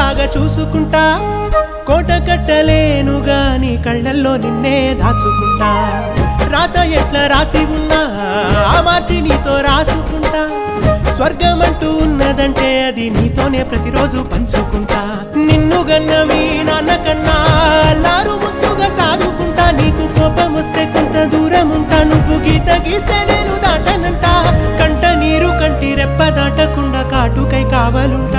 లాగా చూసుకుంటా కోట కట్టలేను గాని కళ్ళల్లో నిన్నే దాచుకుంటా రాత ఎట్లా రాసి ఉన్నా ఆ మార్చి నీతో రాసుకుంటా స్వర్గమంటూ ఉన్నదంటే అది నీతోనే ప్రతిరోజు పంచుకుంటా నిన్ను గన్న మీ నాన్న కన్నా లారు ముద్దుగా సాదుకుంటా నీకు కోపం వస్తే కొంత దూరం ఉంటా నువ్వు గీత గీస్తే నేను దాటనంట కంట నీరు కంటి రెప్ప దాటకుండా కాటుకై కావాలుంటా